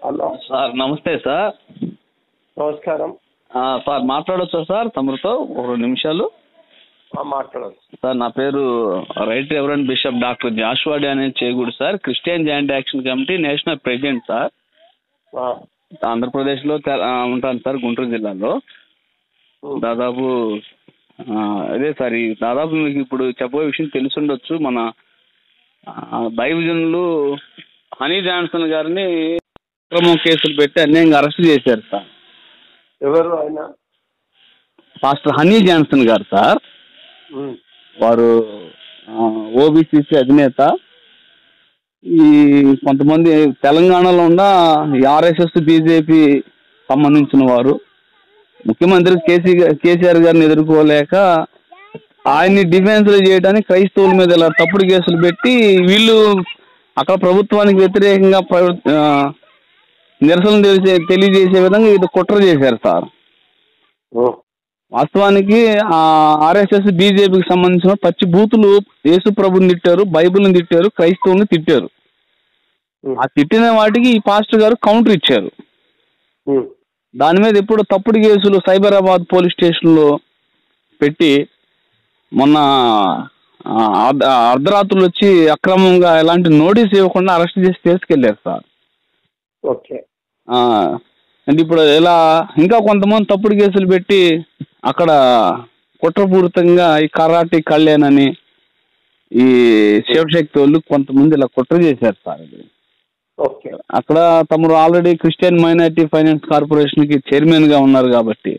Hello sir నమస్తే sir నమస్కారం ఆ, సార్ మాట్లాడొచ్చా సార్ తమరితో ఒక రెండు నిమిషాలు ఆ, మాట్లాడచ్చు సార్ నా పేరు రైట్ రెవరెండ్ బిషప్ డాక్టర్ జాషువాడి అనేది చేకూడు sir Christian joint action committee national president sir ఆ, ఆంధ్రప్రదేశ్లో తె- ఆ, ఉంటాను సార్ గుంటూరు జిల్లాలో ఉమ్, దాదాపు ఆ, అదే సార్ ఈ దాదాపు మీకు ఇప్పుడు చెప్పే విషయం తెలిసుండొచ్చు మన ఆ, దైవజనులు హనీ జాన్సన్ గారిని అక్రమం కేసులు పెట్టి అన్యాయంగా అరెస్ట్ చేశారు సార్ ఎవరు ఆయన పాస్టర్ హనీ జాన్సన్ గారు సార్ ఉమ్, వారు ఓబీసీసీ అధినేత ఈ కొంతమంది తెలంగాణలో ఉన్న ఆర్ఎస్ఎస్ బీజేపీ సంబంధించిన వారు ముఖ్యమంత్రి కేసీ కేసీఆర్ గారిని ఎదుర్కోలేక ఆయన్ని డిఫెన్స్ చేయడానికి క్రైస్తవుల మీద ఇలా తప్పుడు కేసులు పెట్టి వీళ్ళు అక్కడ ప్రభుత్వానికి వ్యతిరేకంగా ప్ర- ఆ, నిరసన తెలిసే తెలియజేసే విధంగా ఇది కుట్ర చేశారు సార్ ఉమ్, వాస్తవానికి ఆర్ఎస్ఎస్ బీజేపీకి సంబంధించిన పచ్చి బూతులు యేసు ప్రభుని తిట్టారు బైబిల్ని తిట్టారు క్రైస్తవుని తిట్టారు ఉమ్, ఆ తిట్టిన వాటికి ఈ పాస్టర్ గారు కౌంటర్ ఇచ్చారు ఉమ్, దాని మీద ఇప్పుడు తప్పుడు కేసులు సైబరాబాద్ పోలీస్ స్టేషన్లో పెట్టి మొన్న ఆ, అర్ధ అర్ధరాత్రులు వచ్చి అక్రమంగా ఎలాంటి నోటీస్ ఇవ్వకుండా అరెస్ట్ చేసి తీసుకెళ్లారు సార్ ఓకే ఆ, అంటే ఇప్పుడు ఇలా ఇంకా కొంతమంది తప్పుడు కేసులు పెట్టి అక్కడ కుట్రపూరితంగా ఈ కరాటే కళ్యాణ్ అని ఈ శివశక్తి వాళ్ళు కొంతమంది ఇలా కుట్ర చేశారు సార్ ఇది ఓకే అక్కడ తమరు ఆల్రెడీ క్రిస్టియన్ మైనారిటీ ఫైనాన్స్ కార్పొరేషన్కి చైర్మన్గా ఉన్నారు కాబట్టి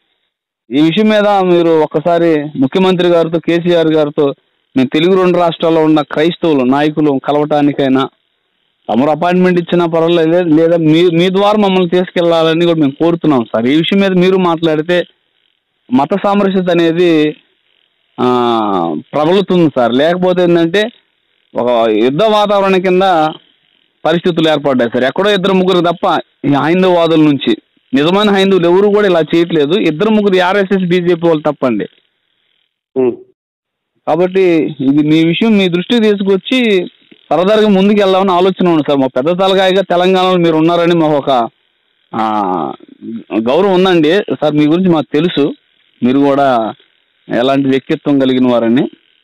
ఈ విషయం మీద మీరు ఒక్కసారి ముఖ్యమంత్రి గారితో కేసీఆర్ గారితో మేము తెలుగు రెండు రాష్ట్రాల్లో ఉన్న క్రైస్తవులు నాయకులు కలవటానికైనా తమరు అపాయింట్మెంట్ ఇచ్చినా పర్వాలేదు లేదా మీ మీ ద్వారా మమ్మల్ని తీసుకెళ్లాలని కూడా మేము కోరుతున్నాం సార్ ఈ విషయం మీద మీరు మాట్లాడితే మత సామరస్యత అనేది ఆ, ప్రబలుతుంది సార్ లేకపోతే ఏంటంటే ఒక యుద్ధ వాతావరణం కింద పరిస్థితులు ఏర్పడ్డాయి సార్ ఎక్కడో ఇద్దరు ముగ్గురు తప్ప ఈ హైందవవాదుల నుంచి నిజమైన హైందువులు ఎవరు కూడా ఇలా చేయట్లేదు ఇద్దరు ముగ్గురు ఆర్ఎస్ఎస్ బీజేపీ వాళ్ళు తప్పండి ఉమ్, కాబట్టి ఇది మీ విషయం మీ దృష్టికి తీసుకొచ్చి ఫర్దర్గా ముందుకు వెళ్దామని ఆలోచన ఉంది సార్ మా పెద్ద తలకాయగా తెలంగాణలో మీరు ఉన్నారని మాకు ఒక ఆ, గౌరవం ఉందండి సార్ మీ గురించి మాకు తెలుసు మీరు కూడా ఎలాంటి వ్యక్తిత్వం కలిగిన వారని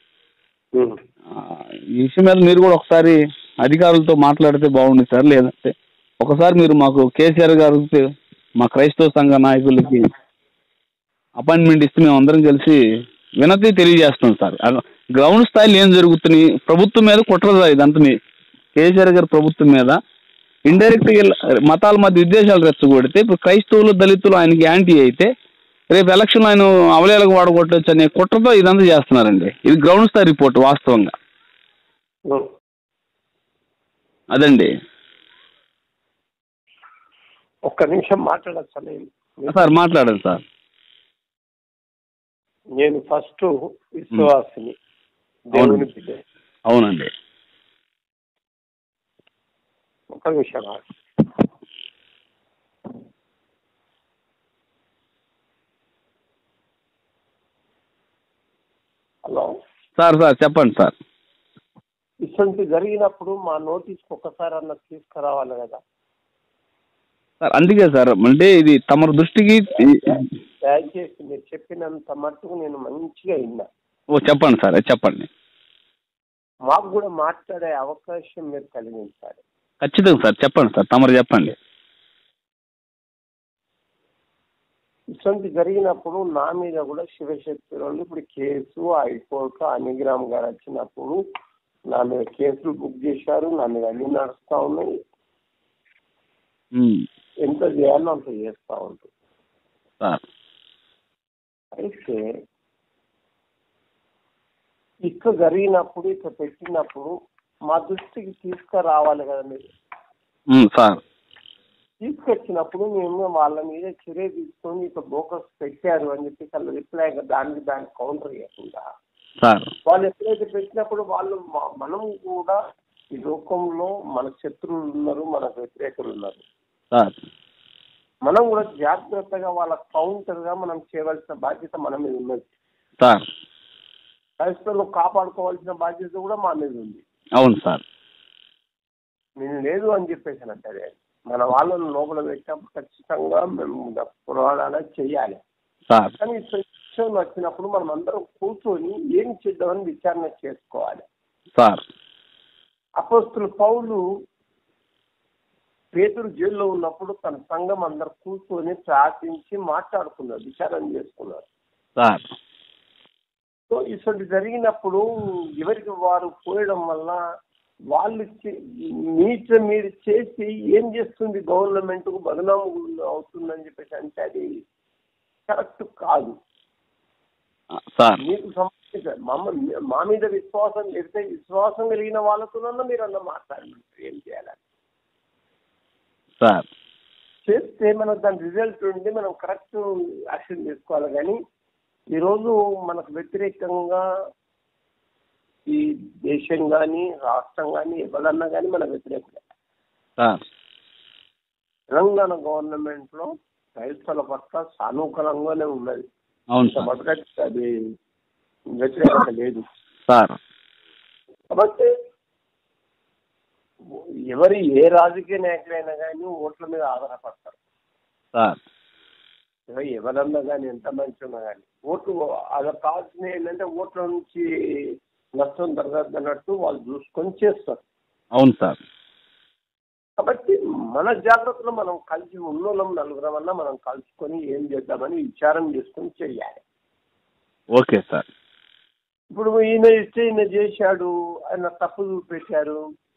ఉమ్, ఆ, ఈ విషయం మీద మీరు కూడా ఒకసారి అధికారులతో మాట్లాడితే బాగుంది సార్ లేదంటే ఒకసారి మీరు మాకు కేసీఆర్ గారికి మా క్రైస్తవ సంఘ నాయకులకి అపాయింట్మెంట్ ఇస్తే మేము అందరం కలిసి వినతి తెలియజేస్తాం సార్ అలా గ్రౌండ్ స్థాయిలో ఏం జరుగుతున్నాయి ప్రభుత్వం మీద కుట్రదా ఇదంతా మీ కేసీఆర్ గారి ప్రభుత్వం మీద ఇండైరెక్ట్గా మతాల మధ్య విద్వేషాలు రెచ్చగొడితే ఇప్పుడు క్రైస్తవులు దళితులు ఆయనకి యాంటీ అయితే రేపు ఎలక్షన్ ఆయన అవలేలకు వాడగొట్టచ్చు అనే కుట్రతో ఇదంతా చేస్తున్నారండి ఇది గ్రౌండ్ స్థాయి రిపోర్ట్ వాస్తవంగా ఉమ్. అదండి ఒక్క నిమిషం మాట్లాడచ్చా నేను సార్ మాట్లాడండి సార్ నేను ఫస్ట్ విశ్వాసిని దేవుని బిడ్డ అవునండి ఒక్క నిమిషం ఆగు. హలో సార్ సార్ చెప్పండి సార్ ఇటువంటి జరిగినప్పుడు మా నోటీస్కి ఒక్కసారి అన్న తీసుకురావాలి కదా సార్ అందుకే సార్ అంటే ఇది తమ దృష్టికి దయచేసి మీరు చెప్పినంత మట్టుకు నేను మంచిగా విన్నా ఓ చెప్పండి సార్ చెప్పండి మాకు కూడా మాట్లాడే అవకాశం మీరు కలిగించాలి ఖచ్చితంగా సార్ చెప్పండి సార్ తమరు చెప్పండి ఇటువంటి జరిగినప్పుడు నా మీద కూడా శివశక్తి వాళ్ళు ఇప్పుడు కేసు హైకోర్టు అనిగ్రామ్ గారు వచ్చినప్పుడు నా మీద కేసులు బుక్ చేశారు నా మీద అన్ని నడుస్తా ఉన్నాయి ఉమ్, ఎంత చేయాలో అంత చేస్తా ఉంటుంది సార్ అయితే ఇక్కడ జరిగినప్పుడు ఇక్కడ పెట్టినప్పుడు మా దృష్టికి తీసుకురావాలి కదా మీరు ఉమ్, సార్ తీసుకొచ్చినప్పుడు మేము వాళ్ళ మీద చర్య తీసుకొని ఇక బోకస్ పెట్టారు అని చెప్పి వాళ్ళు రిప్లై దానికి దానికి కౌంటర్ చేయకుండా సార్ వాళ్ళు ఎప్పుడైతే పెట్టినప్పుడు వాళ్ళు మ- మనం కూడా ఈ లోకంలో మన శత్రువులు ఉన్నారు మనకు వ్యతిరేకులు ఉన్నారు సార్ మనం కూడా జాగ్రత్తగా వాళ్ళ కౌంటర్ గా మనం చేయవలసిన బాధ్యత మన మీద ఉన్నది సార్ క్రైస్తవులు కాపాడుకోవాల్సిన బాధ్యత కూడా మా మీద ఉంది అవును సార్ నేను లేదు అని చెప్పేసానంటే అదే మన వాళ్ళని లోపల పెట్టినప్పుడు ఖచ్చితంగా మేము పోరాడాలి చెయ్యాలి సార్ కానీ ఈ విషయం వచ్చినప్పుడు మనం అందరం కూర్చొని ఏం చేద్దామని విచారణ చేసుకోవాలి సార్ అపోస్తుల పౌలు పేతురు జైల్లో ఉన్నప్పుడు తన సంఘం అందరు కూర్చొని ప్రార్థించి మాట్లాడుకున్నారు విచారణ చేసుకున్నారు సార్ సో ఇటువంటి జరిగినప్పుడు ఎవరికి వారు పోయడం వల్ల వాళ్ళు చే- మీట మీరు చేసి ఏం చేస్తుంది గవర్నమెంట్ కు బదనాము అవుతుందని చెప్పేసి అంటే అది కరెక్ట్ కాదు సార్ మీకు సంబంధించిన మమ్మ మా మీద విశ్వాసం లేకపోతే విశ్వాసం కలిగిన వాళ్ళతోనన్నా మీరు అన్న మాట్లాడమంటారు ఏం చేయాలని సార్ చేస్తే మనకు దాని రిజల్ట్ ఉండి మనం కరెక్ట్ యాక్షన్ తీసుకోవాలి కానీ ఈరోజు మనకు వ్యతిరేకంగా ఈ దేశం కానీ రాష్ట్రం కానీ ఎవరన్నా కానీ మన వ్యతిరేకమే సార్ తెలంగాణ గవర్నమెంట్ లో క్రైస్తవుల పట్ల సానుకూలంగానే ఉన్నది అవును సార్ మొదటి అది వ్యతిరేకత లేదు సార్ కాబట్టి ఎవరి ఏ రాజకీయ నాయకులైనా కానీ ఓట్ల మీద ఆధారపడతారు సార్ ఎవరు ఎవరన్నా కానీ ఎంత మంచి ఉన్నా కానీ ఓట్లు అది కావాల్సిన ఏంటంటే ఓట్ల నుంచి నష్టం జరగద్దు అన్నట్టు వాళ్ళు చూసుకొని చేస్తారు అవును సార్ కాబట్టి మన జాగ్రత్తలో మనం కలిసి ఉన్నోళ్ళం నలుగురం వల్ల మనం కలుసుకొని ఏం చేద్దామని విచారం చేసుకొని చేయాలి ఓకే సార్ ఇప్పుడు ఈయన ఇస్తే ఈయన చేశాడు ఆయన తప్పు చూపెట్టారు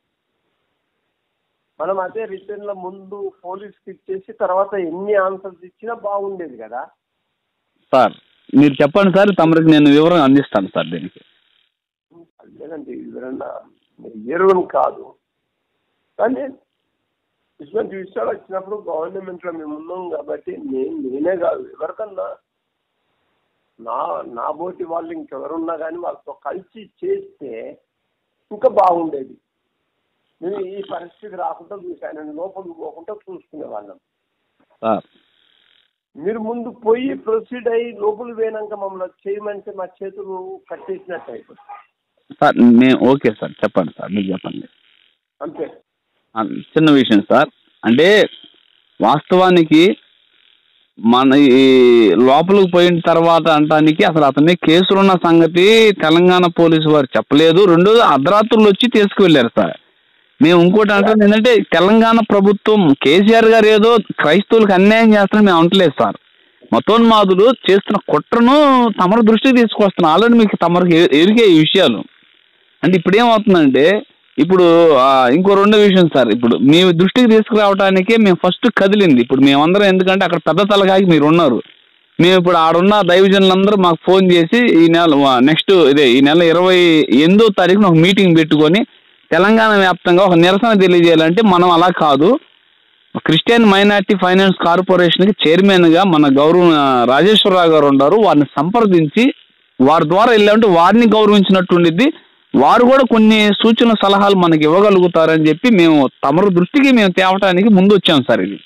మనం అదే రిటర్న్ లో ముందు పోలీస్కి ఇచ్చేసి తర్వాత ఎన్ని ఆన్సర్స్ ఇచ్చినా బాగుండేది కదా సార్ మీరు చెప్పండి సార్ తమరికి నేను వివరం అందిస్తాను సార్ దీనికి లేదండి ఎవరన్నా ఎరువుని కాదు కానీ ఇటువంటి విషయాలు వచ్చినప్పుడు గవర్నమెంట్ లో మేము ఉన్నాం కాబట్టి నేను నేనే కాదు ఎవరికన్నా నా నా బోటి వాళ్ళు ఇంకెవరున్నా కానీ వాళ్ళతో కలిసి చేస్తే ఇంకా బాగుండేది నేను ఈ పరిస్థితి రాకుండా చూశాను లోపలికి పోకుండా చూసుకునే వాళ్ళం సార్ మీరు ముందు పోయి ప్రొసీడ్ అయ్యి లోపలికి పోయినాక మమ్మల్ని చేయమంటే మా చేతులు కట్టేసినట్టు అయిపోతుంది సార్ నేను ఓకే సార్ చెప్పండి సార్ మీరు చెప్పండి అంతే ఆ, చిన్న విషయం సార్ అంటే వాస్తవానికి మన ఈ లోపలికి పోయిన తర్వాత అంటానికి అసలు అతని కేసులున్న సంగతి తెలంగాణ పోలీసు వారు చెప్పలేదు రెండోది అర్ధరాత్రులు వచ్చి తీసుకువెళ్ళారు సార్ మేము ఇంకోటి అంటాం ఏంటంటే తెలంగాణ ప్రభుత్వం కేసీఆర్ గారు ఏదో క్రైస్తవులకు అన్యాయం చేస్తారని మేము అంటలేదు సార్ మతోన్మాదులు చేస్తున్న కుట్రను తమరు దృష్టికి తీసుకొస్తున్నాం ఆల్రెడీ మీకు తమరికి ఎ- ఎరిగే ఈ విషయాలు అంటే ఇప్పుడు ఏమవుతుందంటే ఇప్పుడు ఆ, ఇంకో రెండో విషయం సార్ ఇప్పుడు మీ దృష్టికి తీసుకురావడానికే మేము ఫస్ట్ కదిలింది ఇప్పుడు మేమందరం ఎందుకంటే అక్కడ పెద్ద తలకాకి మీరు ఉన్నారు మేము ఇప్పుడు ఆడున్న దైవజనులందరూ మాకు ఫోన్ చేసి ఈ నెల నెక్స్ట్ ఇదే ఈ నెల ఇరవై ఎనిమిదో తారీఖున ఒక మీటింగ్ పెట్టుకొని తెలంగాణ వ్యాప్తంగా ఒక నిరసన తెలియజేయాలంటే మనం అలా కాదు క్రిస్టియన్ మైనార్టీ ఫైనాన్స్ కార్పొరేషన్కి చైర్మన్గా మన గౌరవ రాజేశ్వరరావు గారు ఉన్నారు వారిని సంప్రదించి వారి ద్వారా వెళ్ళామంటే వారిని గౌరవించినట్టు ఉండిద్ది వారు కూడా కొన్ని సూచన సలహాలు మనకి ఇవ్వగలుగుతారని చెప్పి మేము తమరు దృష్టికి మేము తేవటానికి ముందు వచ్చాం సార్ ఇది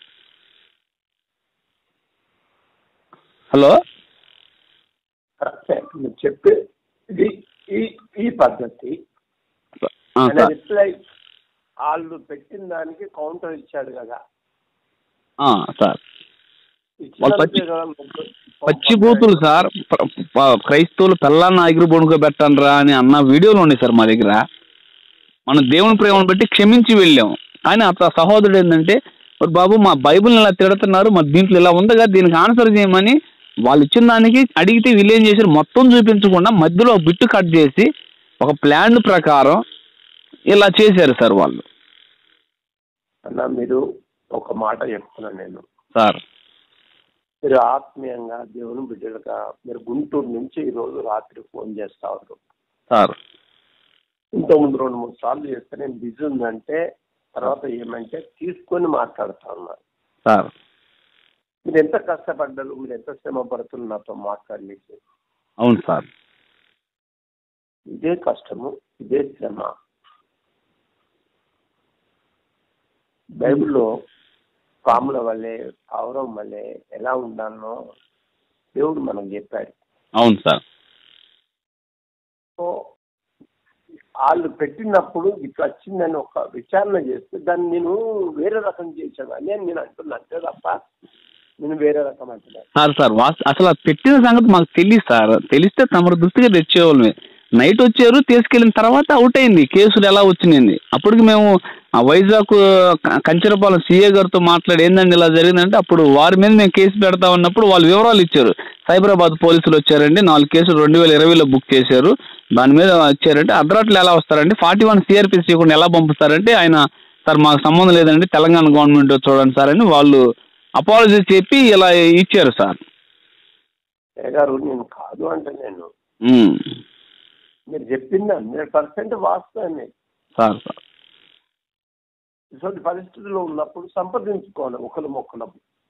హలో కరెక్టే మీరు చెప్పే ఇది ఈ ఈ పద్ధతి ఆ, ఆయన సార్ రిప్లై వాళ్ళు పెట్టిన దానికి కౌంటర్ ఇచ్చాడు కదా ఆ, సార్ వాళ్ళు పచ్చి- ఇచ్చినందుకే కదా ముగ్గురు- పచ్చి బూతులు సార్ ప్ర- ప- క్రైస్తవులు పెళ్ళాన్ని ఎగురు బొణుకోబెట్టండిరా అని అన్న వీడియోలు ఉన్నాయి సార్ మా దగ్గర మన దేవుని ప్రేమను బట్టి క్షమించి వెళ్ళాం కానీ అత సహోదరుడు ఏంటంటే "మరి బాబు మా బైబిల్ని ఇలా తిడుతున్నారు మరి దీంట్లో ఇలా ఉందిగా దీనికి ఆన్సర్ చేయమని వాళ్ళు ఇచ్చిన దానికి అడిగితే వీళ్ళు ఏం చేశారు మొత్తం చూపించకుండా మధ్యలో ఒక బిట్టు కట్ చేసి ఒక ప్లాన్ ప్రకారం ఇలా చేశారు సార్ వాళ్ళు అన్న మీరు ఒక మాట చెప్తున్నాను నేను సార్ మీరు ఆత్మీయంగా దేవుని బిడ్డలుగా మీరు గుంటూరు నుంచి ఈ రోజు రాత్రి ఫోన్ చేస్తా ఉన్నారు సార్ ఇంతకుముందు రెండు మూడు సార్లు చేస్తే నేను బిజీ ఉందంటే తర్వాత ఏమంటే తీసుకొని మాట్లాడుతా ఉన్నారు సార్ మీరు ఎంత కష్టపడ్డారు మీరు ఎంత శ్రమ పడుతున్నారు నాతో మాట్లాడలేసి అవును సార్ ఇదే కష్టము ఇదే శ్రమ బైబిల్లో పాముల వల్లే పౌరం వల్లే ఎలా ఉండాలో దేవుడు మనకు చెప్పాడు అవును సార్ సో వాళ్ళు పెట్టినప్పుడు ఇట్లా వచ్చిందని ఒక విచారణ చేస్తే దాన్ని నేను వేరే రకం చేసేవాడిని అని నేను అంటున్నా అంతే తప్ప నేను వేరే రకం అంటున్నాను సార్ సార్ వాస్ అసలు ఆ పెట్టిన సంగతి మాకు తెలియదు సార్ తెలిస్తే తమరు దృష్టిగా తెచ్చేవాళ్ళమే నైట్ వచ్చారు తీసుకెళ్ళిన తర్వాత అవుట్ అయింది కేసులు ఎలా వచ్చినాయండి అప్పటికి మేము ఆ వైజాగ్ క- కంచరపాలెం సీఏ గారితో మాట్లాడి ఏందండి ఇలా జరిగిందంటే అప్పుడు వారి మీద మేము కేసు పెడతా ఉన్నప్పుడు వాళ్ళు వివరాలు ఇచ్చారు సైబరాబాద్ పోలీసులు వచ్చారండి నాలుగు కేసులు రెండు వేల ఇరవైలో బుక్ చేశారు దాని మీద వచ్చారంటే అర్ధరాట్లు ఎలా వస్తారండి ఫార్టీ వన్ సిఆర్పిసి కూడా ఎలా పంపిస్తారంటే ఆయన సార్ మాకు సంబంధం లేదండి తెలంగాణ గవర్నమెంట్ చూడండి సార్ అని వాళ్ళు అపాలజీ చెప్పి ఇలా ఇచ్చారు సార్ ఏ గారు నేను కాదు అంటే నేను ఉమ్. మీరు చెప్పింది హండ్రెడ్ పర్సెంట్ వాస్తవమే సార్ సార్ ఇటువంటి పరిస్థితుల్లో ఉన్నప్పుడు సంప్రదించుకోవాలి ఒకరు మొక్కలు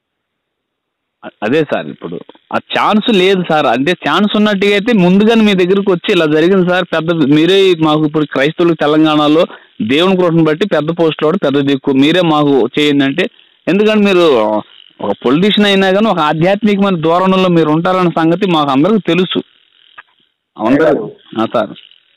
అ- అదే సార్ ఇప్పుడు ఆ ఛాన్స్ లేదు సార్ అంటే ఛాన్స్ ఉన్నట్టుగా అయితే ముందుగానే మీ దగ్గరకు వచ్చి ఇలా జరిగింది సార్ పెద్ద మీరే మాకు ఇప్పుడు క్రైస్తవులకు తెలంగాణలో దేవుని కృపను బట్టి పెద్ద పోస్టులో కూడా పెద్ద దిక్కు మీరే మాకు చేయండి అంటే ఎందుకంటే మీరు ఒక పొలిటీషియన్ అయినా కానీ ఒక ఆధ్యాత్మికమైన ధోరణిలో మీరు ఉంటారన్న సంగతి మాకు అందరికీ తెలుసు అందరూ ఆ, సార్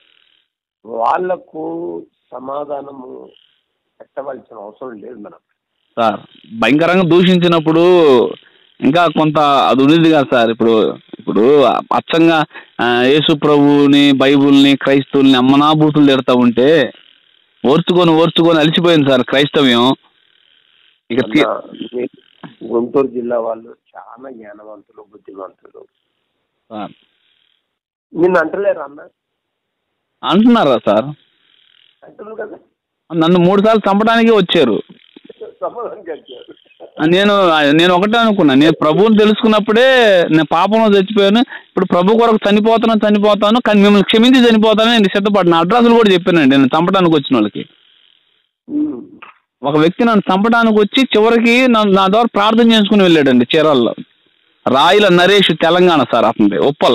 వాళ్లకు సమాధానము పెట్టవలసిన అవసరం లేదు మనం సార్ భయంకరంగా దూషించినప్పుడు ఇంకా కొంత అది ఉండేది కదా సార్ ఇప్పుడు ఇప్పుడు అచ్చంగా ఆ, యేసు ప్రభువుని బైబుల్ని క్రైస్తవుల్ని అమ్మనాభూతులు తిడతా ఉంటే ఓర్చుకొని ఓర్చుకొని అలిసిపోయింది సార్ క్రైస్తవ్యం ఇక తీ- అన్న, మీ గుంటూరు జిల్లా వాళ్ళు చాలా జ్ఞానవంతులు బుద్ధిమంతులు సార్ నిన్ను అంటలేరు అన్న అంటున్నారా సార్ అంటున్నారు కదా నన్ను మూడు సార్లు చంపడానికి వచ్చారు సమాధానం వచ్చారు నేను నేను ఒకటే అనుకున్నా నేను ప్రభువుని తెలుసుకున్నప్పుడే నేను పాపంలో చచ్చిపోయాను ఇప్పుడు ప్రభు కొరకు చనిపోతాను చనిపోతాను కానీ మిమ్మల్ని క్షమించి చనిపోతానని నేను సిద్ధపడిన అడ్రస్లు కూడా చెప్పానండి నేను చంపడానికి వచ్చిన వాళ్ళకి ఉమ్. ఒక వ్యక్తి నన్ను చంపడానికి వచ్చి చివరికి నన్ను నా ద్వారా ప్రార్థన చేసుకుని వెళ్ళాడండి చీరాల్లో రాయిల నరేష్ తెలంగాణ సార్ అతనిది ఉప్పల్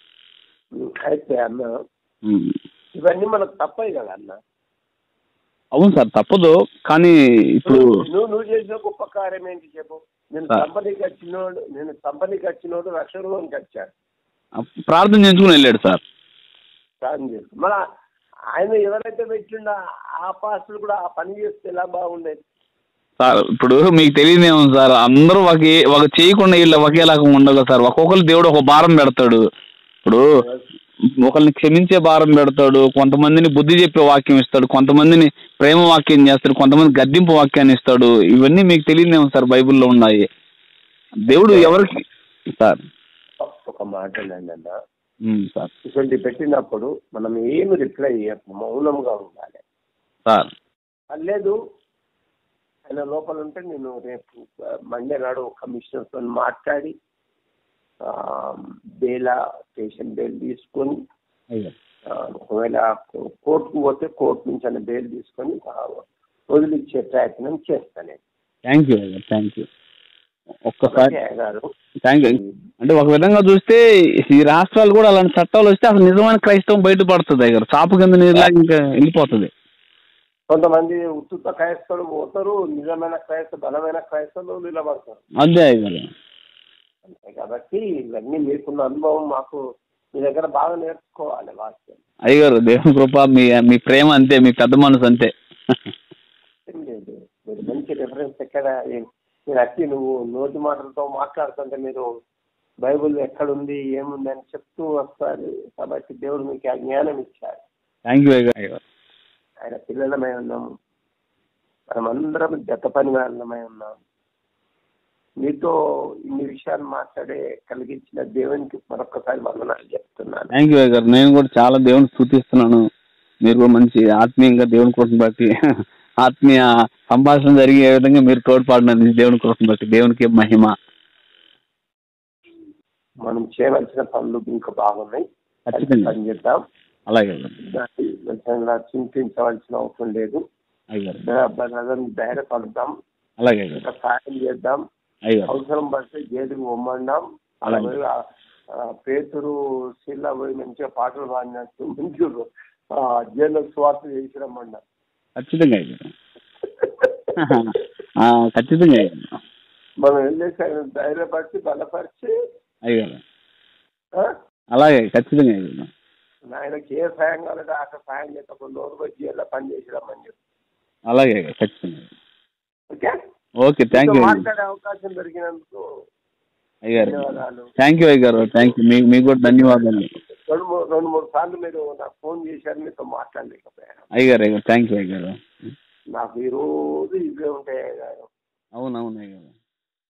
అయితే అన్న ఉమ్. ఇవన్నీ మనకు తప్పాయి కదా అన్న అవును సార్ తప్పదు కానీ ఇప్పుడు నువ్వు నువ్వు చేసిన గొప్ప కార్యం ఏంటి చెప్పు నేను సార్. కంపెనీకి వచ్చినోడు నేను కంపెనీకి వచ్చినోడు రక్షణలోనికి వచ్చాడు ప్రార్థన చేసుకుని వెళ్ళాడు సార్ సాయం చేసి మన ఆయన ఎవరైతే పెట్టిండో ఆ పాస్టులు కూడా ఆ పని చేస్తే ఎలా బాగుండేది సార్ ఇప్పుడు మీకు తెలియదేమో సార్ అందరూ ఒక ఒక చేయకుండా వీళ్ళు ఒకేలాగా ఉండదు సార్ ఒక్కొక్కరు దేవుడు ఒక భారం పెడతాడు ఇప్పుడు ఒకరిని క్షమించే భారం పెడతాడు కొంతమందిని బుద్ధి చెప్పే వాక్యం ఇస్తాడు కొంతమందిని ప్రేమ వాక్యం చేస్తాడు కొంతమంది గద్దింపు వాక్యాన్ని ఇస్తాడు ఇవన్నీ మీకు తెలియదేమో సార్ బైబిల్లో ఉన్నాయి దేవుడు ఎవరికి సార్ ఒక మాట అన్న ఉమ్, సార్ ఇటువంటి పెట్టినప్పుడు మనం ఏమి రిప్లై చేయకు మౌనంగా ఉండాలి సార్ అది లేదు ఆయన లోపల ఉంటే నేను రేపు ఆ, మండే నాడు కమిషనర్తో మాట్లాడి ఆ, బెయిల్ స్టేషన్ బెయిల్ తీసుకొని అయ్యో ఆ, ఒకవేళ కో- కోర్టుకు పోతే కోర్టు నుంచి ఆయన బెయిల్ తీసుకొని ఆ, వదిలిచ్చే ప్రయత్నం చేస్తాను థ్యాంక్ యూ థ్యాంక్ యూ ఒక్కసారి గారు థ్యాంక్ యూ అంటే ఒక విధంగా చూస్తే ఈ రాష్ట్రాలు కూడా అలాంటి చట్టాలు వస్తే అసలు నిజమైన క్రైస్తవం బయటపడుతుంది దగ్గర చాపు కింద నీరులాగా ఇంకా వెళ్ళిపోతుంది కొంతమంది ఉత్తుత క్రైస్తవులు పోతారు నిజమైన క్రైస్తవ బలమైన క్రైస్తవులు నిలబడతారు అదే అయ్యారు అంతే కాబట్టి ఇవన్నీ మీకున్న అనుభవం మాకు మీ దగ్గర బాగా నేర్చుకోవాలి వాక్యం అయ్యగారు దేవుని కృప మీ మీ ప్రేమ అంతే మీ పెద్ద మనసు అంతే ఏం లేదు మీరు మంచి రిఫరెన్స్ ఎక్కడ ఏ- మీరు వచ్చి నువ్వు నోటి మాటలతో మాట్లాడుతుంటే మీరు బైబుల్ ఎక్కడుంది ఏముంది అని చెప్తూ వస్తారు కాబట్టి దేవుడు మీకు ఆ జ్ఞానం ఇచ్చారు థ్యాంక్ యూ అయ్యగారు ఆయన పిల్లలమై ఉన్నాము మనమందరం జత పని వాళ్ళమై ఉన్నాం మీతో ఇన్ని విషయాలు మాట్లాడే కలిగించిన దేవునికి మరొకసారి వందనాలు చెప్తున్నాను థ్యాంక్ యూ అయ్యగారు నేను కూడా చాలా దేవుని స్థుతిస్తున్నాను మీరు కూడా మంచి ఆత్మీయంగా దేవుని కృపను బట్టి ఆత్మీయ సంభాషణ జరిగే విధంగా మీరు తోడ్పాడినందుకు దేవుని కృపను బట్టి దేవునికి మహిమ మనం చేయవలసిన పనులు ఇంకా బాగున్నాయి ఖచ్చితంగా. పని చేద్దాం అలాగే అయ్యగారు. దాన్ని నిజంగా చింతించవలసిన అవసరం లేదు అయ్యగారు బ్రదర్ని ధైర్యపడదాం అలాగే అయ్యగారు ఇంకా సాయం చేద్దాం అయ్యగారు అవసరం పడితే జైలుకి పొమ్మండాం అలా అలాగే. పోయి ఆ- ఆ పేతురు శిల్లా పోయి మంచిగా పాటలు పాడినట్టు మంచిగా ఆ, జైల్లో స్వార్థ చేసి రమ్మన్నా ఖచ్చితంగా అయ్యగారు ఆ, ఖచ్చితంగా అయ్యగారు మనం ఏం చేసాం ధైర్యపరిచి బలపరిచి అయ్యగారు ఆ, అలాగే ఖచ్చితంగా అయ్యగారు ఆయనకి ఏ సాయం కావాలంటే ఆ సాయం చేస్తే నోరు వచ్చి ఎలా పని చేసిరామని చెప్పి అలాగే అయ్యగారు ఖచ్చితంగా ఓకే ఓకే థ్యాంక్ యూ మీతో అయ్యగారు మాట్లాడే అవకాశం దొరికినందుకు అయ్యగారు ధన్యవాదాలు థ్యాంక్ యూ అయ్యగారు థ్యాంక్ యూ మీకు మీకు కూడా ధన్యవాదాలు రెండు మూడు రెండు మూడు సార్లు మీరు నాకు ఫోన్ చేశారు మీతో మాట్లాడలేకపోయాను అయ్యగారు అయ్యగారు థ్యాంక్ యూ అయ్యగారు నాకు ఈ రోజు ఇవే ఉంటాయి అయ్యగారు అవును అవును అయ్యగారు